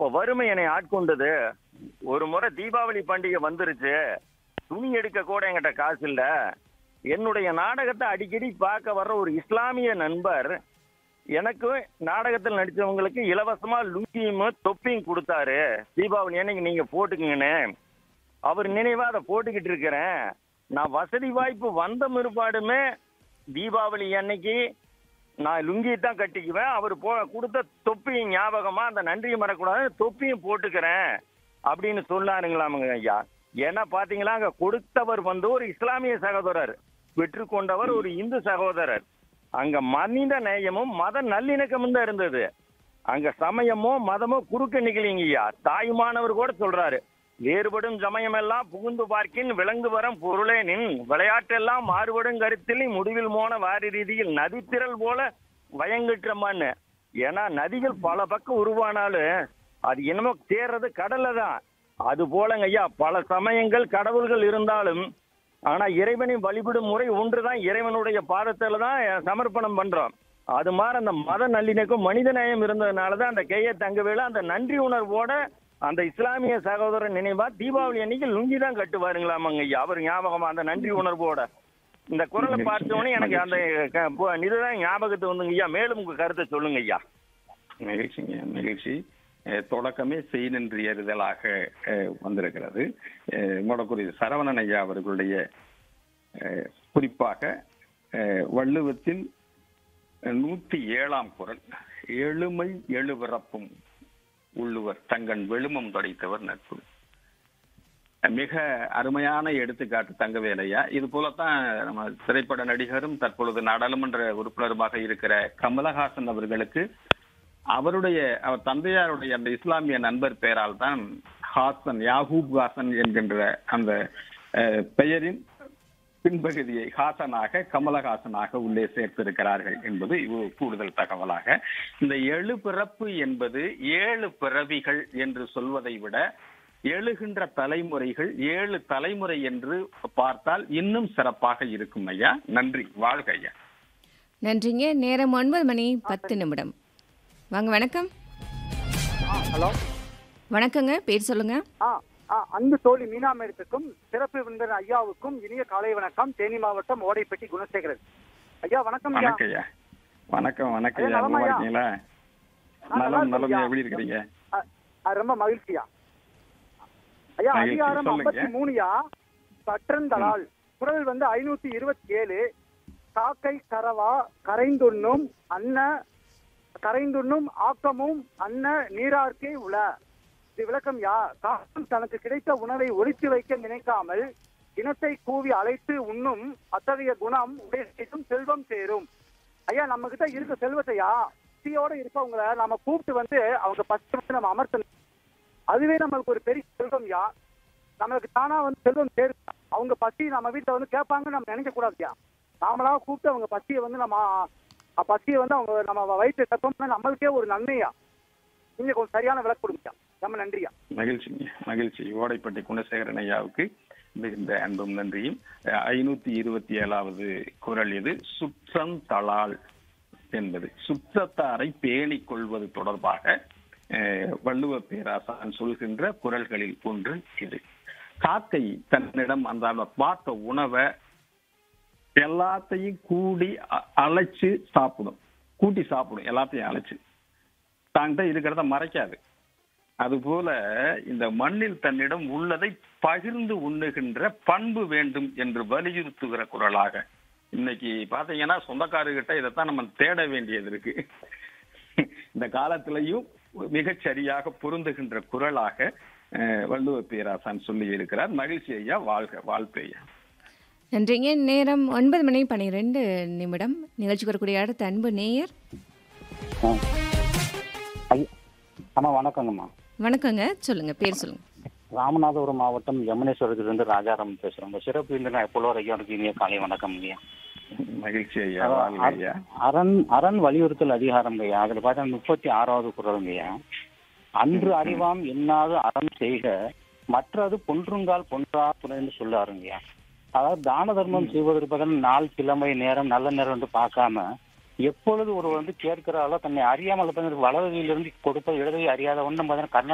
அப்ப வறுமை என்னை ஆட்கொண்டது ஒரு முறை தீபாவளி பண்டிகை வந்துருச்சு துணி எடுக்க கூட என்கிட்ட காசு இல்ல என்னுடைய நாடகத்தை அடிக்கடி பார்க்க வர்ற ஒரு இஸ்லாமிய நண்பர் எனக்கு நாடகத்தில் நடிச்சவங்களுக்கு இலவசமா லுங்கியும் தொப்பியும் கொடுத்தாரு தீபாவளி அன்னைக்கு நீங்க போட்டுக்குங்கன்னு அவர் நினைவா அதை போட்டுக்கிட்டு இருக்கிறேன் நான் வசதி வாய்ப்பு வந்த முற்பாடுமே தீபாவளி அன்னைக்கு நான் லுங்கி தான் கட்டிக்குவேன் அவர் போ கொடுத்த தொப்பியும் ஞாபகமா அந்த நன்றியை மறக்கூடாது தொப்பியும் போட்டுக்கிறேன் அப்படின்னு சொன்னாருங்களாமுங்க ஐயா ஏன்னா பாத்தீங்களா அங்க கொடுத்தவர் வந்து ஒரு இஸ்லாமிய சகோதரர் பெற்றுக்கொண்டவர் ஒரு இந்து சகோதரர் அங்க மனித நேயமும் மத நல்லிணக்கமும் தான் இருந்தது அங்க சமயமோ மதமோ குறுக்க நிக்கலீங்கய்யா தாயுமானவர் கூட சொல்றாரு வேறுபடும் சமயமெல்லாம் புகுந்து பார்க்கின் விளங்கு வரம் பொருளே நின் விளையாட்டெல்லாம் மாறுபடும் கருத்தில் முடிவில் மோன வாரி ரீதியில் நதித்திரள் போல வயங்கிட்டமான்னு ஏன்னா நதிகள் பல பக்கம் உருவானாலும் அது என்னமோ தேர்றது கடல்ல தான் அது போலங்க ஐயா பல சமயங்கள் கடவுள்கள் இருந்தாலும் ஆனா இறைவனை வழிபடும் முறை ஒன்றுதான் இறைவனுடைய பாதத்துல தான் சமர்ப்பணம் பண்றோம் அது மாதிரி அந்த மத நல்லிணக்கம் மனித நேயம் இருந்ததுனால தான் அந்த கைய தங்கவேல அந்த நன்றி உணர்வோட அந்த இஸ்லாமிய சகோதரன் நினைவா தீபாவளி அன்னைக்கு லுங்கி தான் கட்டுவாருங்களாமாங்க ஐயா அவர் ஞாபகமா அந்த நன்றி உணர்வோட இந்த குரலை பார்த்தோன்னே எனக்கு அந்த க- பு- இதுதான் ஞாபகத்து வந்துங்க ஐயா மேலும் உங்க கருத்தை சொல்லுங்க ஐயா மகிழ்ச்சிங்க மகிழ்ச்சி அஹ், தொடக்கமே செய் நின்று எறுதலாக அஹ், வந்திருக்கிறது அஹ், உங்களோட சரவணன் ஐயா அவர்களுடைய அஹ், குறிப்பாக அஹ், வள்ளுவத்தின் நூத்தி ஏழாம் குரல் எழுமை எழுபிறப்பும் உள்ளுவர் தங்கன் வெளுமம் தொடைத்தவர் நட்பு மிக அருமையான எடுத்துக்காட்டு தங்கவேலையா இது போலத்தான் நம்ம திரைப்பட நடிகரும் தற்பொழுது நாடாளுமன்ற உறுப்பினருமாக இருக்கிற கமலஹாசன் அவர்களுக்கு அவருடைய அவர் தந்தையாருடைய அந்த இஸ்லாமிய நண்பர் பெயரால் தான் ஹாசன் யாகூப் ஹாசன் என்கின்ற அந்த அஹ், பெயரின் பின்பகுதியை ஹாசனாக கமலஹாசனாக உள்ளே சேர்த்திருக்கிறார்கள் என்பது இது கூடுதல் தகவலாக இந்த எழு பிறப்பு என்பது ஏழு பிறவிகள் என்று சொல்வதை விட எழுகின்ற தலைமுறைகள் ஏழு தலைமுறை என்று பார்த்தால் இன்னும் சிறப்பாக இருக்கும் ஐயா நன்றி வாழ்க ஐயா நன்றிங்க நேரம் ஒன்பது மணி பத்து நிமிடம் வாங்க வணக்கம் ஹலோ வணக்கங்க பேர் சொல்லுங்க ஆ ஆ அன்பு தோழி மீனா மேடத்துக்கும் சிறப்பு விருந்தினர் ஐயாவுக்கும் இனிய காலை வணக்கம் தேனி மாவட்டம் ஓடைப்பட்டி குணசேகரன் ஐயா வணக்கம் ஐயா வணக்கம் ஐயா வணக்கம் வணக்கம் ஐயா, ஐயா நலமா நல்லா ஐயா? இருக்கீங்களா ஆ, நல்லா நலம் நலம் இருக்கேன் எப்படி இருக்கிறீங்க ஆ, ஆ, ரொம்ப மகிழ்ச்சியா ஐயா மகிழ்ச்சி, அதிகாரம் சொல்லுங்க. ஐம்பத்தி மூணுயா கற்றந்தலால் குரல் வந்து ஐநூத்தி இருபத்தி ஏழு காக்கை கரவா கரைந்துண்ணும் அன்ன கரைந்துண்ணும் ஆக்கமும் அன்ன நீரார்க்கே உள இது விளக்கம் யா காகம் தனக்கு கிடைத்த உணவை ஒழித்து வைக்க நினைக்காமல் இனத்தை கூவி அழைத்து உண்ணும் அத்தகைய குணம் உடையதும் செல்வம் சேரும் ஐயா நம்ம கிட்ட இருக்க செல்வத்தையா பசியோட இருக்கவங்கள நம்ம கூப்பிட்டு வந்து அவங்க பசி வந்து நம்ம அமர்த்தணும் அதுவே நம்மளுக்கு ஒரு பெரிய செல்வம் யா நம்மளுக்கு தானா வந்து செல்வம் சேரும் அவங்க பசி நம்ம வீட்டுல வந்து கேட்பாங்கன்னு நம்ம நினைக்க கூடாதுயா நாமளா கூப்பிட்டு அவங்க பசியை வந்து நம்ம அ, பசியை வந்து அவங்க நம்ம வயிற்று தப்போம்னா நம்மளுக்கே ஒரு நன்மையா நீங்க கொஞ்சம் சரியான விளக்கு கொடுங்கய்யா ரொம்ப நன்றியா மகிழ்ச்சிங்க மகிழ்ச்சி ஓடைப்பட்டி குணசேகரன் ஐயாவுக்கு மிகுந்த அன்பும் நன்றியும் அஹ், ஐநூத்தி இருபத்தி ஏழாவது குரல் இது சுற்றம் தளால் என்பது சுற்றத்தாரை பேணிக் கொள்வது தொடர்பாக அஹ், வள்ளுவ பேராசான் சொல்கின்ற குரல்களில் ஒன்று இது காக்கை தன்னிடம் அந்த அந்த பார்த்த உணவை எல்லாத்தையும் கூடி அ- அழைச்சு சாப்பிடும் கூட்டி சாப்பிடும் எல்லாத்தையும் அழைச்சு தான்கிட்ட இருக்கிறத மறைக்காது அதுபோல இந்த மண்ணில் தன்னிடம் உள்ளதை பகிர்ந்து உண்ணுகின்ற பண்பு வேண்டும் என்று வலியுறுத்துகிற குரலாக இன்னைக்கு பாத்தீங்கன்னா சொந்தக்காரர்கிட்ட இதைத்தான் நம்ம தேட வேண்டியது இருக்கு இந்த காலத்திலையும் மிகச் சரியாக பொருந்துகின்ற குரலாக அஹ், வள்ளுவ பேராசான் சொல்லி இருக்கிறார் மகிழ்ச்சி ஐயா வாழ்க வாழ்த்து ஐயா நன்றிங்க நேரம் ஒன்பது மணி பன்னிரெண்டு நிமிடம் நிகழ்ச்சிக்கு வரக்கூடிய அடுத்த அன்பு நேயர் ஐயா அம்மா வணக்கங்கம்மா வணக்கங்க சொல்லுங்க பேர் சொல்லுங்க ராமநாதபுரம் மாவட்டம் யமுனேஸ்வரத்திலிருந்து ராஜாராம் பேசுறேன் உங்க சிறப்பு விருந்தினர் எப்பொழுது ஐயாவுக்கு இனிய காலை வணக்கம் ஐயா மகிழ்ச்சி ஐயா வாழ்க ஐயா அரண் அரண் வலியுறுத்தல் அதிகாரம் ஐயா அதுல பார்த்தா முப்பத்தி ஆறாவது குரலுங்க ஐயா அன்று அறிவாம் என்னாது அறம் செய்க மற்றது பொன்றுங்கால் பொன்றா துணைன்னு சொல்லாருங்க ஐயா அதாவது தான தர்மம் செய்வதற்கு பதில் நாள் கிழமை நேரம் நல்ல நேரம் வந்து பார்க்காம எப்பொழுது ஒரு வந்து கேட்கிறாலோ தன்னை அறியாமல் வலதுகையிலிருந்து கொடுப்பது இடதுகை அறியாத ஒன்றும் பார்த்தீங்கன்னா கர்ண